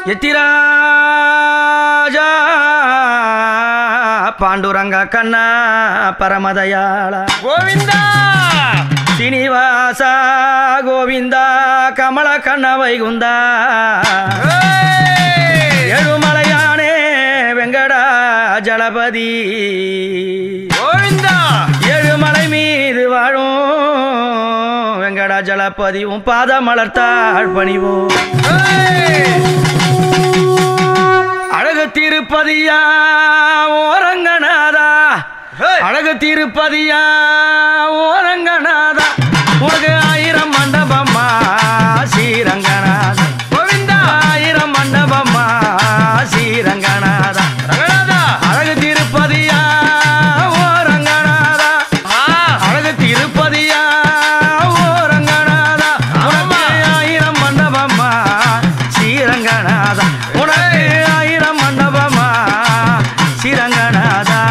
எத்திராஜா பாண்டுரங்க கண்ணா பரமதயாள கோவிந்தா சீனிவாச கோவிந்தா கமல கண்ண வைகுந்தா ஏய்! ஏழுமலையானே வெங்கடா ஜலபதி கோவிந்தா ஏழுமலை மீது வாழும் வெங்கடா ஜலபதி உன் பாத மலர்த்தாள் பணிவோம் ஏய்! அழகு திருப்பதியா ஓரங்கநாதா ஏய்! அழகு திருப்பதியா ஓரங்கநாதா உனக்கு ஆயிரம் மண்டபம்மா ஸ்ரீரங்கநாதா கோவிந்தா ஆயிரம் மண்டபம்மா ஸ்ரீரங்கநாதா ரங்கநாதா அழகு திருப்பதியா ஓரங்கநாதா ஆ அழகு திருப்பதியா ஓரங்கநாதா உனக்கு ஆயிரம் மண்டபம்மா ஸ்ரீரங்கநாதா உனக்கு ஆயிரம் மண்டபம்மா ஸ்ரீரங்கநாதா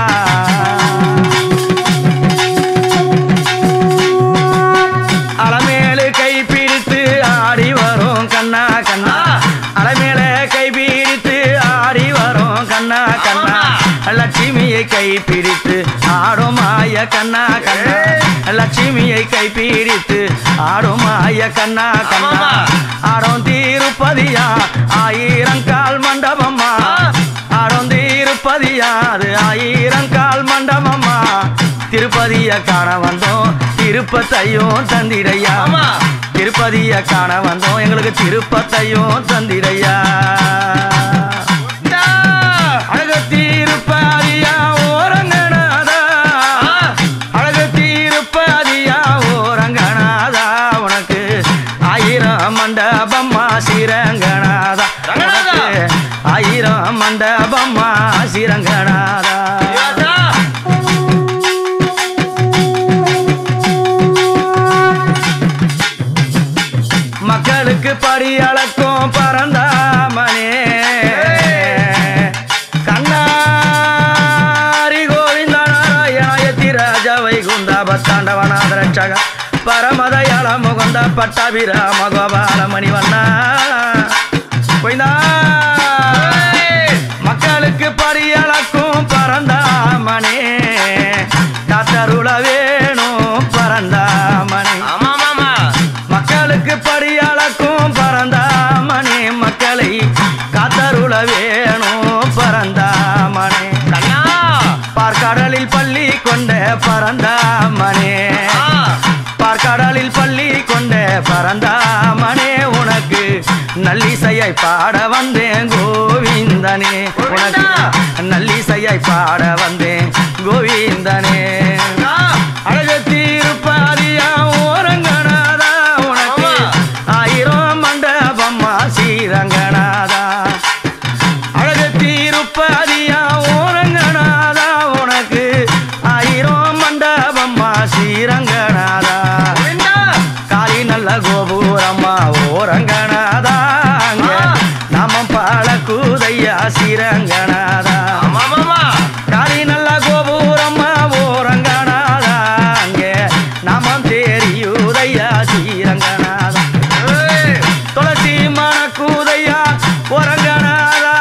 அலமேலு கை பிடித்து ஆடி வரும் கண்ணா கண்ணா அலமேல கை பிடித்து ஆடி வரும் கண்ணா கண்ணா லட்சுமியை கை பிடித்து ஆடும் மாய கண்ணா கண்ணா லட்சுமியை கை பிடித்து ஆடும் மாய கண்ணா கண்ணா ஆடும் திருப்பதியா ஆயிரம் கால் மண்டபம்மா ஆடும் திருப்பதியா அது ஆயிரம் கால் மண்டபம்மா திருப்பதிய காண வந்தோம் திருப்பத்தையும் தந்திரையா ஆமா. திருப்பதிய காண வந்தோம் எங்களுக்கு திருப்பத்தையும் தந்திரையா கோவிந்தா அழகு திருப்பதியா ஓரங்கநாதா ஆ. அழகு திருப்பதியா ஓரங்கநாதா உனக்கு ஆயிரம் மண்டபம்மா சிரங்கநாதா ரங்கநாதா. உனக்கு ஆயிரம் மண்டபம்மா சிரங்கநாதா ராஜா மக்களுக்கு படி அளக்கும் பரந்தாமனே கண்ணாரி கோவிந்த நாராயணாயத்தி ராஜ வைகுந்த பத்தாண்டவநாத ரட்சக பரமதயாள முகுந்த பட்டாபிராம கோபால மணிவண்ணா கோவிந்தா மக்களுக்கு படி அளக்கும் பரந்தாமனே காத்தருள வேணும் பரந்தாமனே ஆமா மாமா மக்களுக்கு படியளக்கும் பரந்தாமணி மக்களை காத்தருள வேணும் பரந்தாமணி கண்ணா பார்க்கடலில் பள்ளி கொண்ட பரந்தாமணே ஆ பார்க்கடலில் பள்ளி கொண்ட பரந்தாமனே உனக்கு நல்லிசையை பாட வந்தேன் கோவிந்தனே உனக்கு நல்லிசையை பாட வந்தேன் கோவிந்தனே ஆ அழகு தீருப்பாதியா ஓரங்கநாதா உனக்கு ஆமா. ஆயிரம் மண்டபம்மா ஸ்ரீரங்கநாதா அழகு தீருப்பாதியா ஓரங்கநாதா உனக்கு ஆயிரம் மண்டபம்மா ஸ்ரீரங்கநாதா கோவிந்தா காலி நல்ல கோபுரம்மா ஓரங்கநாதா அங்கே ஆ. நாமம் பால கூதையா ஸ்ரீரங்கநாதா ஆமா மாமா காலி நல்ல கோபுரம்மா ஓரங்கநாதா அங்கே நாமம் தேரியுதையா ஸ்ரீரங்கநாதா ஏய் துளசி மணக்கூதையா ஓரங்கநாதா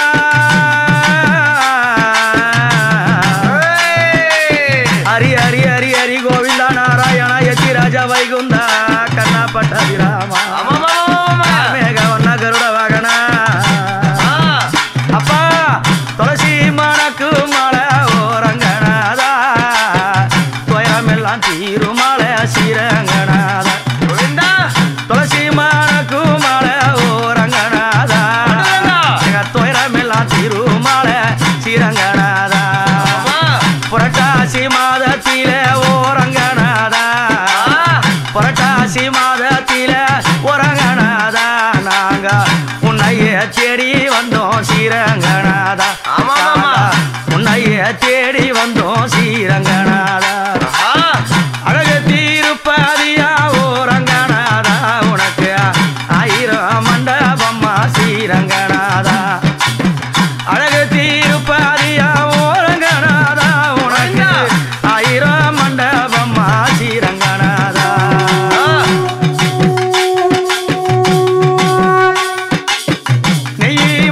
ஏய் ஹரி ஹரி ஹரி ஹரி கோவிந்தா நாராயண யதி ராஜா வைகுந்தா கண்ணா பட்டாபிராமா ஆமா மாமா மேகவண்ண கருட வாகனா ஆ அப்பா துளசி மணக்கு மலை ஓரங்கநாதா துயரமெல்லாம் தீருமலை ஸ்ரீரங்கநாதா கோவிந்தா துளசி மணக்கு மலை ஓரங்கநாதா அடடா. எங்க துயரமெல்லாம் தீருமலை ஸ்ரீரங்கநாதா ஆமா புரட்டாசி மாதத்தில ஓரங்கநாதா ஆ புரட்டாசி மாதத்தில ஓரங்கநாதா நாங்க உன்னைய தேடி வந்தோம் ஸ்ரீரங்கநாதா ஆமா, மாமா. உன்னைய தேடி வந்தோம் ஸ்ரீரங்கநாதா ஆ அழகு தீருப்பதியா ஓரங்கநாதா உனக்கு ஆயிரம் மண்டபம்மா ஸ்ரீரங்கநாதா அழகு தீருப்பதியா ஓரங்கநாதா உனக்கு ஆயிரம் மண்டபம்மா ஸ்ரீரங்கநாதா நெய்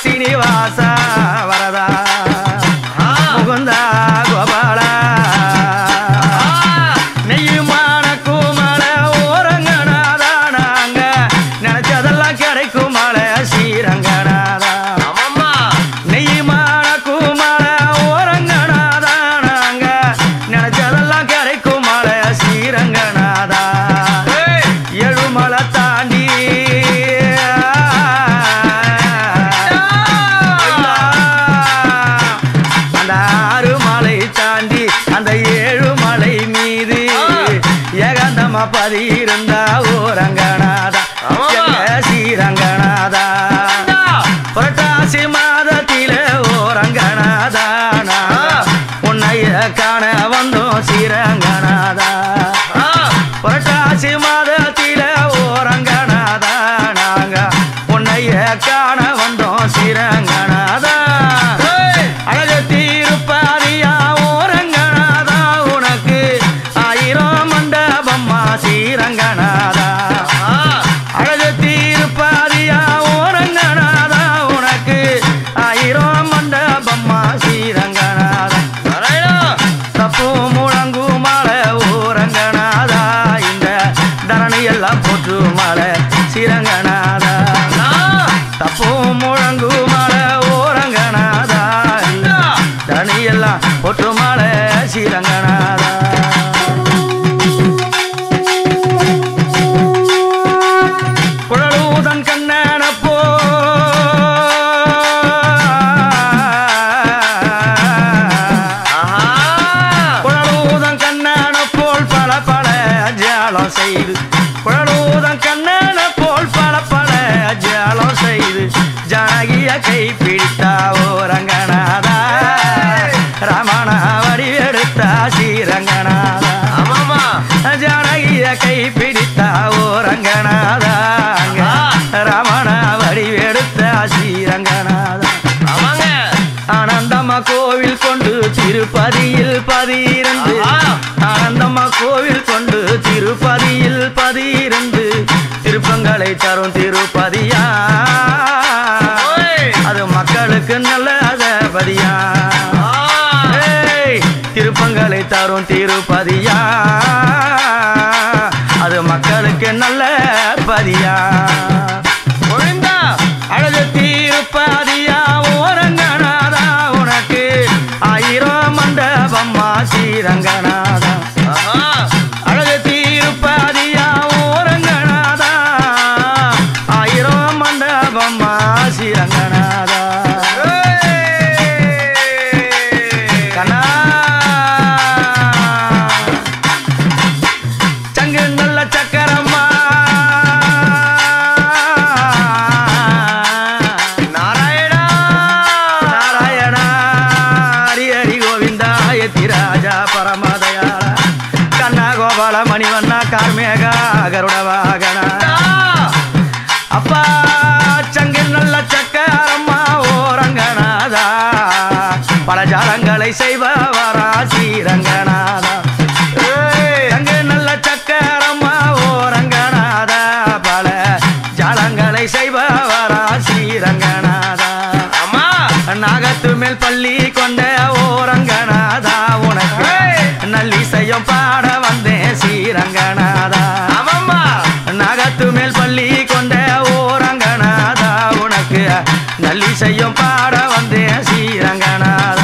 சீனிவாசா வரதா ஆ. முகுந்தா கோபாலா ஆ. நெய்யுமான கூமல ஓரங்கனாதா நாங்க நினைச்சதெல்லாம் கிடைக்கும் மலை ஸ்ரீரங்கநாதா ஆமாம்மா. நெய்யுமான கூமல ஓரங்கனாதா நாங்க நினைச்சதெல்லாம் கிடைக்கும் மலை ஸ்ரீரங்கநாதா ஏய். எழுமலை தாண்டி அந்த ஆறு மலை தாண்டி அந்த ஏழு மலை மீது ஏகாந்தமா பதியிருந்தா ஓரங்கநாதா ஆமாமா. எங்க ஸ்ரீரங்கநாதா இந்தா. புரட்டாசி மாதத்தில ஓரங்கநாதா நாங்க உன்னைய காண வந்தோம் ஸ்ரீரங்கநாதா ஆ. புரட்டாசி மாதத்தில ஓரங்கநாதா நாங்க உன்னைய காண வந்தோம் ஸ்ரீரங்கநாதா ஏய். அழகு தீருப்பாரியா ஓரங்கநாதா உனக்கு ஆயிரம் மண்டபம்மா ஸ்ரீரங்கநாதா ஆ. அழகு தீருப்பாரியா ஓரங்கநாதா உனக்கு ஆயிரம் மண்டபம்மா ஸ்ரீரங்கநாதா நாராயணா. தப்பு முழங்கு மலை ஓரங்கநாதா இந்த தரணி எல்லாம் போற்று மலை ஸ்ரீரங்கநாதா நா. தப்பு முழங்கு மலை ஓரங்கநாதா இந்த இந்தா. தரணி எல்லாம் போற்று மலை ஸ்ரீரங்கநாதா குழலூதன் கண்ணன போ ஆஹா. குழலூதன் கண்ணன போல் பல பல ஜாலம் செய்து குழலூதன் கண்ணன போல் பல பல ஜாலம் செய்து ஜானகிய கை பிடித்தா ஓரங்கநாதா ரமண வடிவெடுத்தா ஸ்ரீரங்கநாதா ஆமாம்மா. ஜானகிய கை பிடித்தா ஓரங்கநாதா அங்க ரமண வடிவெடுத்தா ஸ்ரீரங்கநாதா ஆமாங்க. ஆனந்தம்மா கோவில் கொண்டு திருப்பதியில் பதியிருந்து ஆஹா. ஆனந்தம்மா கோவில் கொண்டு திருப்பதியில் பதியிருந்து திருப்பங்களை தரும் திருப்பதியா ஓய். அது மக்களுக்கு நல்ல அதபதியா ஆ. ஏய், திருப்பங்களை தரும் திருப்பதியா அது மக்களுக்கு நல்ல பதியா ஒழுங்கா. அழகு தீருப்பதியா ஓரங்கநாதா உனக்கு ஆயிரம் மண்டபம்மா ஸ்ரீரங்கநாதா ஆஹா. அழகு தீருப்பதியா ஓரங்கநாதா ஆயிரம் மண்டபம்மா ஸ்ரீரங்கநாதா ஏய். கண்ணா சங்கு நல்ல சக்கரம்மா நாராயணா. நாராயணா ஹரி ஹரி கோவிந்தா யதிராஜா பரமதயாள கண்ணா கோபால மணிவண்ணா கார்மேகா கருட வாகனா ஆ. அப்பா சங்கில் நல்ல சக்கரம்மா ஓரங்கநாதா பல ஜாலங்களை செய்பவரா ஸ்ரீரங்கநாதா ஏய். சங்கு நல்ல சக்கரம்மா ஓரங்கநாதா பல ஜாலங்களை செய்பவரா ஸ்ரீரங்கநாதா ஆமா. நாகத்து மேல் பள்ளி கொண்ட ஓரங்கநாதா உனக்கு ஏய். நல்லிசையும் பாட வந்தேன் ஸ்ரீரங்கநாதா ஆமாம்மா. நாகத்து மேல் பள்ளி கொண்ட ஓரங்கநாதா உனக்கு நல்லிசையும் பாட வந்தேன் ஸ்ரீரங்கநாதா